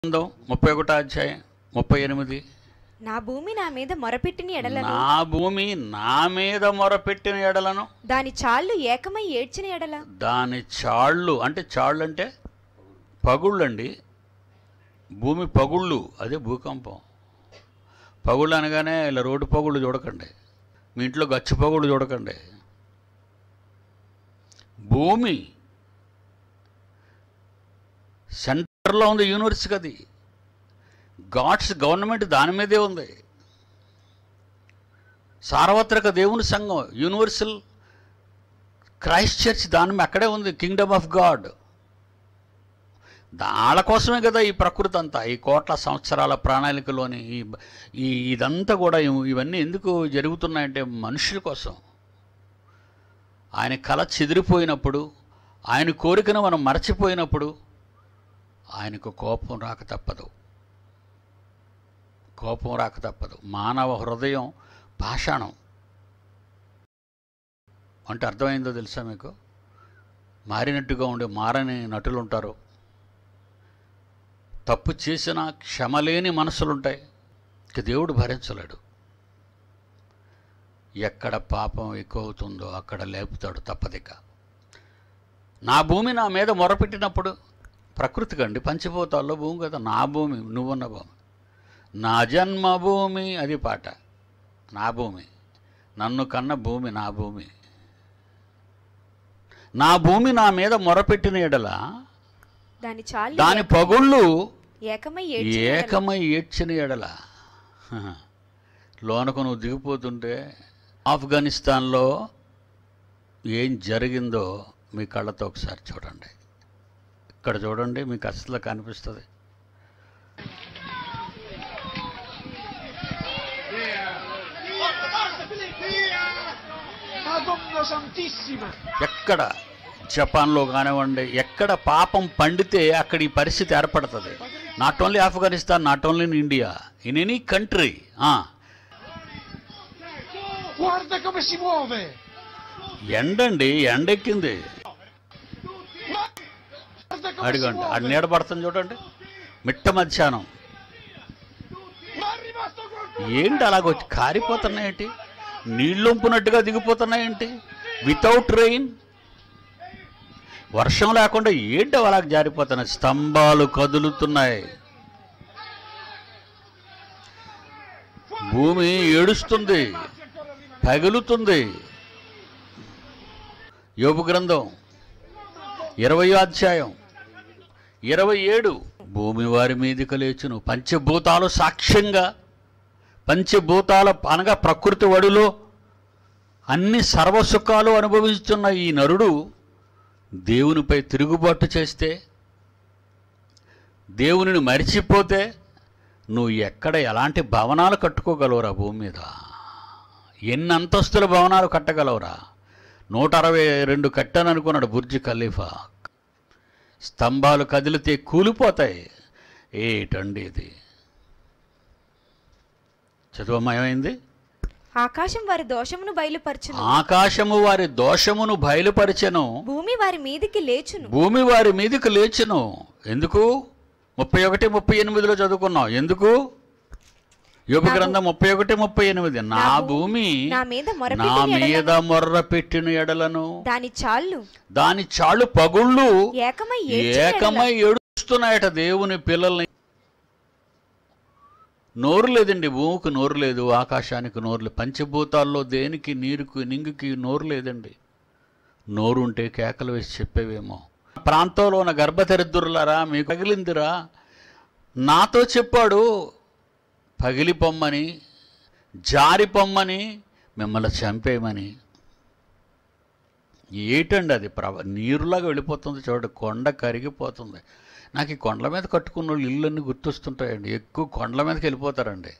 గ్రంథం ముప్పై ఒకటో అధ్యాయం ముప్పై ఎనిమిది నా భూమి నా మీద మొరపెట్టిన ఎడలను నా భూమి నా మీద మొరపెట్టిన ఎడలను దాని చాళ్ళు ఏకమై ఏడ్చిన ఎడల దాని చాళ్ళు అంటే చాళ్ళు అంటే పగుళ్ళండి భూమి పగుళ్ళు అదే భూకంపం పగుళ్ళు అనగానే ఇలా రోడ్డు పగుళ్ళు చూడకండి మీ ఇంట్లో గచ్చు పగుళ్ళు చూడకండి భూమి సెంటర్లో ఉంది యూనివర్సిటీ అది గాడ్స్ గవర్నమెంట్ దాని మీదే ఉంది సార్వత్రిక దేవుని సంఘం యూనివర్సల్ క్రైస్ట్ చర్చ్ దాని మీద అక్కడే ఉంది కింగ్డమ్ ఆఫ్ గాడ్ వాళ్ళ కోసమే కదా ఈ ప్రకృతి అంతా ఈ కోట్ల సంవత్సరాల ప్రణాళికలోని ఈ ఈ ఇదంతా కూడా ఇవ్- ఇవన్నీ ఎందుకు జరుగుతున్నాయంటే మనుషుల కోసం ఆయన కళ చెదిరిపోయినప్పుడు ఆయన కోరికను మనం మరచిపోయినప్పుడు ఆయనకు కోపం రాక తప్పదు కోపం రాక తప్పదు మానవ హృదయం పాషాణం అంటే అర్థమైందో తెలుసా మీకు మారినట్టుగా ఉండే మారని నటులు ఉంటారు తప్పు చేసిన క్షమలేని మనసులుంటాయి ఇక దేవుడు భరించలేడు ఎక్కడ పాపం ఎక్కువ అవుతుందో అక్కడ లేపుతాడు తప్పదిక నా భూమి నా మీద మొరపెట్టినప్పుడు ప్రకృతి కండి పంచిపోతాల్లో భూమి కదా నా భూమి నువ్వున్న భూమి నా జన్మభూమి అది పాట నా భూమి నన్ను కన్న భూమి నా భూమి నా భూమి నా మీద మొరపెట్టిన ఎడల దాని చాళ్ళు దాని పగుళ్ళు ఏకమై ఏడ్చిన ఎడల ఏకమై ఏడ్చిన ఎడల హ. లోనకు నువ్వు దిగిపోతుంటే ఆఫ్ఘనిస్తాన్లో ఏం జరిగిందో మీ కళ్ళతో ఒకసారి చూడండి ఇక్కడ చూడండి మీకు అసలు కనిపిస్తుంది Madonna Santissima! ఎక్కడ జపాన్లో కానివ్వండి ఎక్కడ పాపం పండితే అక్కడ ఈ పరిస్థితి ఏర్పడుతుంది not only Afghanistan not only in India in any country Guarda come si muove! ఎండండి ఎండెక్కింది Guarda come si అడిగండి అది muove! నీడ పడుతుంది చూడండి మిట్ట మధ్యాహ్నం Ma è rimasto qualcuno! ఏంటి అలాగొచ్చి కారిపోతున్నాయేంటి నీళ్ళొంపునట్టుగా దిగిపోతున్నాయేంటి వితౌట్ రెయిన్ వర్షం లేకుండా ఏంటి అలా జారిపోతున్నాయి స్తంభాలు కదులుతున్నాయి భూమి ఏడుస్తుంది పగులుతుంది యోపు గ్రంథం ఇరవై అధ్యాయం ఇరవై ఏడు భూమి వారి మీదకి లేచును పంచభూతాలు సాక్ష్యంగా పంచభూతాల అనగా ప్రకృతి వడిలో అన్ని సర్వసుఖాలు అనుభవిస్తున్న ఈ నరుడు దేవునిపై తిరుగుబాటు చేస్తే దేవునిని మరిచిపోతే నువ్వు ఎక్కడ ఎలాంటి భవనాలు కట్టుకోగలవురా భూమి మీద ఎన్ని అంతస్తుల భవనాలు కట్టగలవురా నూట అరవై రెండు కట్టాను అనుకున్నాడు బుర్జి ఖలీఫా స్తంభాలు కదిలితే కూలిపోతాయి ఏటండి ఇది చదువమ్మా ఏమైంది ఆకాశం వారి దోషమును బయలుపరచును ఆకాశము వారి దోషమును బయలుపరిచెను భూమి వారి మీదికి లేచును భూమి వారి మీదకి లేచును ఎందుకు ముప్పై ఒకటి ముప్పై ఎనిమిదిలో చదువుకున్నాం ఎందుకు యోగ గ్రంథం ముప్పై ఒకటి ముప్పై ఎనిమిది నా నా భూ- భూమి నా మీద నా మొరపెట్టిన మీద ఎడలను మొర్ర పెట్టిన ఎడలను దాని చాళ్ళు దాని చాళ్ళు పగుళ్ళు ఏకమై ఏడ్చిన ఎడల ఏకమై ఏడుస్తున్నాయట దేవుని పిల్లల్ని నోరు లేదండి భూమికి నోరు లేదు ఆకాశానికి నోరు లేదు పంచభూతాల్లో దేనికి నీరుకి నింగుకి నోరు లేదండి నోరు ఉంటే కేకలు వేసి చెప్పేవేమో ప్రాంతంలో ఉన్న గర్భదరిద్రులారా మీకు పగిలిందిరా నాతో చెప్పాడు పగిలి పొమ్మని జారి పొమ్మని మిమ్మల్ని చంపేయమని ఏటండి అది ప్రవ నీరులాగా వెళ్ళిపోతుంది చూడండి కొండ కరిగిపోతుంది నాకు ఈ కొండల మీద కట్టుకున్న వాళ్ళు ఇళ్ళన్నీ గుర్తొస్తుంటాయండి ఎక్కువ కొండల మీదకి వెళ్ళిపోతారండి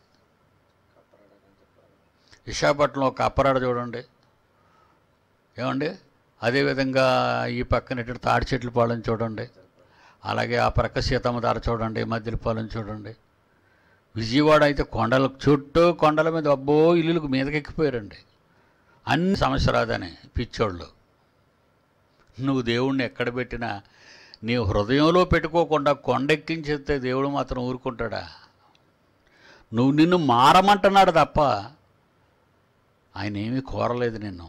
విశాఖపట్నంలో ఒక అప్పరాడ చూడండి ఏమండి అదేవిధంగా ఈ పక్కన ఇటు తాడి చెట్లు పాలెం చూడండి అలాగే ఆ ప్రక్క సీతమ్మ దార చూడండి మధ్యపాలెం చూడండి విజయవాడ అయితే కొండల చుట్టూ కొండల మీద అబ్బో ఇల్లులకు మీదకెక్కిపోయారండి అన్ని సమస్య రాదని పిచ్చోళ్ళు నువ్వు దేవుణ్ణి ఎక్కడ పెట్టినా నీ హృదయంలో పెట్టుకోకుండా కొండెక్కించేస్తే దేవుడు మాత్రం ఊరుకుంటాడా నువ్వు నిన్ను మారమంటున్నాడు తప్ప ఆయన ఏమీ కోరలేదు నిన్ను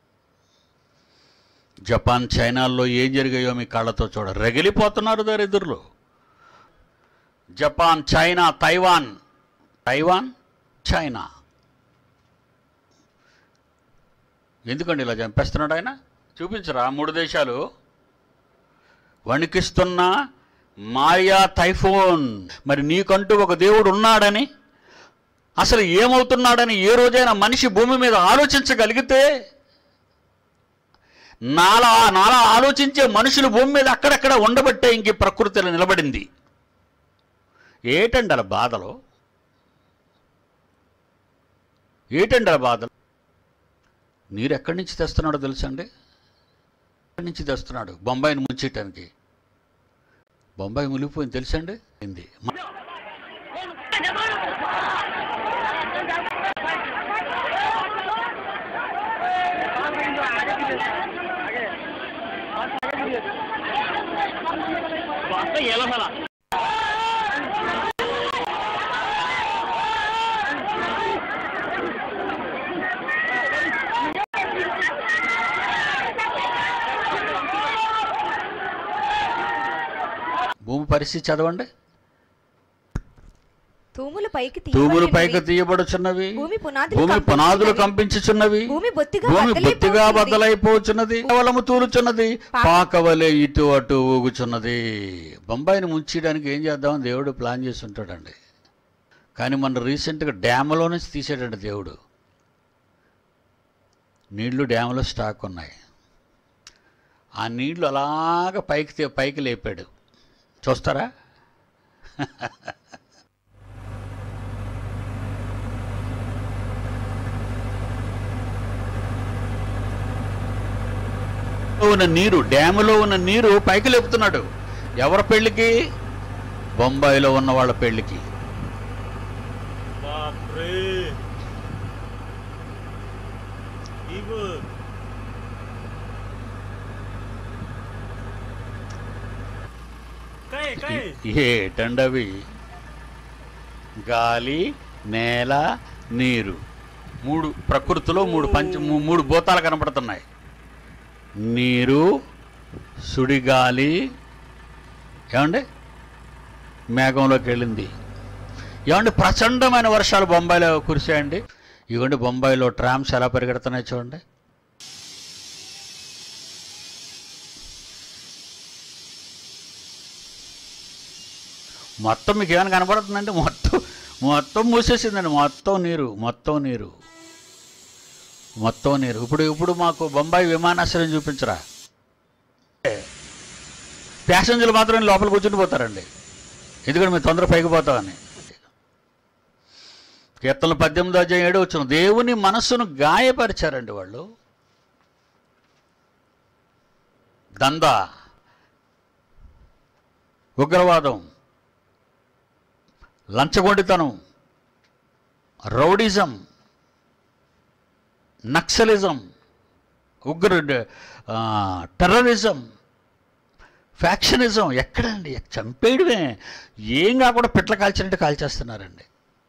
జపాన్ చైనాల్లో ఏం జరిగాయో మీ కళ్ళతో చూడ రగిలిపోతున్నారు దరిద్రులు Japan China Taiwan Taiwan China ఎందుకండి ఇలా చంపేస్తున్నాడు ఆయన చూపించరా మూడు దేశాలు వణికిస్తున్న మాయా టైఫోన్ మరి నీకంటూ ఒక దేవుడు ఉన్నాడని అసలు ఏమవుతున్నాడని ఏ రోజైనా మనిషి భూమి మీద ఆలోచించగలిగితే నాలా నాలా ఆలోచించే మనుషులు భూమి మీద అక్కడక్కడ ఉండబట్టే ఇంక ఈ ప్రకృతిలో నిలబడింది ఏటండి అలా బాధలు ఏటండి అలా బాధలు నీరు ఎక్కడి నుంచి తెస్తున్నాడో తెలుసండి ఎక్కడి నుంచి తెస్తున్నాడు బొంబాయిని ముంచేయటానికి బొంబాయి మునిగిపోయింది తెలుసండి అయింది భూమి పరిస్థితి చదవండి తూములు పైకి తూములు తీయబడినవి. పైకి తీయబడుచున్నవి భూమి పునాదులు భూమి పునాదులు కంపించుచున్నవి. కంపించుచున్నవి భూమి బొత్తిగా భూమి బొత్తిగా బద్దలైపోతున్నది. బద్దలైపోచున్నది కేవలము తూలుచున్నది పాకవలే ఇటు అటు ఊగుచున్నది బొంబాయిని ముంచేయడానికి ఏం చేద్దామని దేవుడు ప్లాన్ చేసి ఉంటాడండి కానీ మన రీసెంట్గా డ్యామ్లో నుంచి తీసాడండి దేవుడు నీళ్లు డ్యామ్లో స్టాక్ ఉన్నాయి ఆ నీళ్లు అలాగ పైకి తీ- పైకి లేపాడు చూస్తారా ఉన్న నీరు డ్యాములో ఉన్న నీరు పైకి లేపుతున్నాడు ఎవరి పెళ్ళికి బొంబాయిలో ఉన్న వాళ్ళ పెళ్ళికి बापरे ही बघ काय काय ఏటండవి గాలి నేల నీరు మూడు ప్రకృతిలో మూడు పంచ మూ- మూడు భూతాలు కనపడుతున్నాయి నీరు సుడిగాలి ఏమండి మేఘంలోకి వెళ్ళింది ఏమండి ప్రచండమైన వర్షాలు బొంబాయిలో కురిశాయండి ఇవ్వండి బొంబాయిలో ట్రామ్స్ ఎలా పరిగెడుతున్నాయి చూడండి మొత్తం మీకు ఏమైనా కనపడుతుందంటే మొత్తం మొత్తం మూసేసిందండి మొత్తం నీరు మొత్తం నీరు మొత్తం నీరు ఇప్పుడు ఇప్పుడు మాకు బొంబాయి విమానాశ్రయం చూపించరా ప్యాసింజర్లు మాత్రం లోపల కూర్చుని పోతారండి ఎందుకంటే మేము తొందర పైకి పోతామని కీర్తనలు పద్దెనిమిది అధ్యాయం ఏడు వచ్చిన దేవుని మనస్సును గాయపరిచారండి వాళ్ళు దందా ఉగ్రవాదం లంచగొండితనం రౌడిజం నక్సలిజం ఉగ్ర ఆ, టెర్రరిజం ఫ్యాక్షనిజం ఎక్కడండి చంపేయడమే ఏం కాకుండా పిట్ల కాల్చినట్టు కాల్చేస్తున్నారండి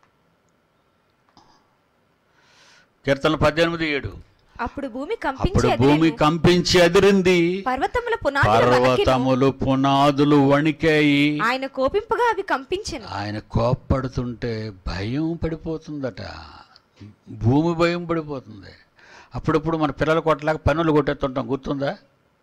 కీర్తనలు పద్దెనిమిది ఏడు అప్పుడు భూమి కంపించి అప్పుడు భూమి అదిరెను. కంపించి అదిరింది పర్వతముల పునాదులు వణకెను. పర్వతములు పునాదులు వణికాయి ఆయన కోపింపగా అవి కంపించెను ఆయన కోప్పడుతుంటే భయం పడిపోతుందట భూమి భయం పడిపోతుంది అప్పుడప్పుడు మన పిల్లలు కొట్టలేక పన్నులు కొట్టేస్తుంటాం గుర్తుందా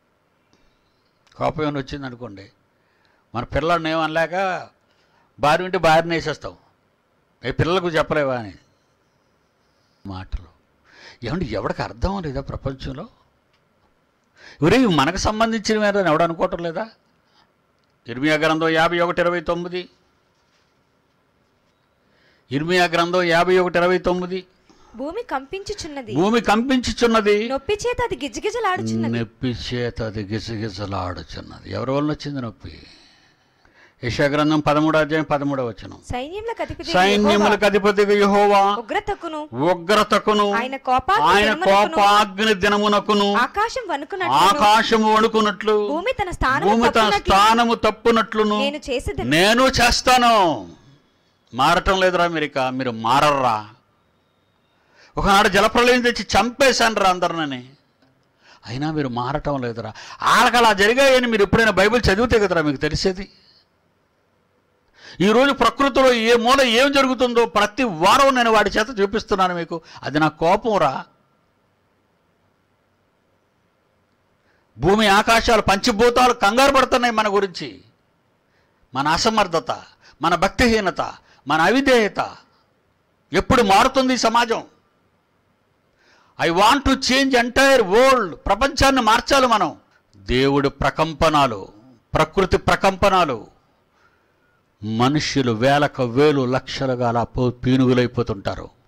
కోపం ఏమైనా వచ్చింది అనుకోండి మన పిల్లల్ని ఏమనలేక బారి ఉంటే బారిని వేసేస్తాం ఏ పిల్లలకు చెప్పలేవా అని మాటలు ఏమంటే ఎవడికి అర్థం లేదా ప్రపంచంలో ఇవరే ఇవి మనకు సంబంధించినవేనని ఎవడు అనుకోవటం లేదా ఇర్మియా గ్రంథం యాభై ఒకటి ఇరవై తొమ్మిది ఇర్మియా గ్రంథం యాభై ఒకటి ఇరవై తొమ్మిది భూమి కంపించుచున్నది భూమి కంపించుచున్నది నొప్పి చేత అది గిజగిజలాడుచున్నది నొప్పి చేత అది గిజగిజలాడుచున్నది ఎవరి వల్ల వచ్చింది నొప్పి యశాగ్రంథం పదమూడో అధ్యాయం పదమూడవ వచనం సైన్యములకు అధిపతి సైన్యములకు అధిపతిగా యెహోవా ఉగ్రతకును ఉగ్రతకును ఆయన కోపాగ్ని ఆయన దినమునకును, కోపాగ్ని దినమునకును ఆకాశం వణుకున్నట్లు ఆకాశము వణుకున్నట్లు భూమి తన స్థానం భూమి తన స్థానము తప్పునట్లును నేను చేసేది నేను చేస్తాను మారటం లేదురా మీరు ఇక మీరు మారర్రా ఒకనాడు జలప్రలయం తెచ్చి చంపేశాను రా అందరినని అయినా మీరు మారటం లేదురా వాళ్ళకి అలా జరిగాయని మీరు ఎప్పుడైనా బైబిల్ చదివితే కదరా మీకు తెలిసేది ఈరోజు ప్రకృతిలో ఏ మూల ఏం జరుగుతుందో ప్రతి వారం నేను వాడి చేత చూపిస్తున్నాను మీకు అది నా కోపం రా భూమి ఆకాశాలు పంచభూతాలు కంగారు పడుతున్నాయి మన గురించి మన అసమర్థత మన భక్తిహీనత మన అవిధేయత ఎప్పుడు మారుతుంది ఈ సమాజం I want to change entire world ప్రపంచాన్ని మార్చాలి మనం దేవుడి ప్రకంపనాలు ప్రకృతి ప్రకంపనాలు మనుష్యులు వేలకు వేలు లక్షలుగా అలా పో- పీనుగులైపోతుంటారు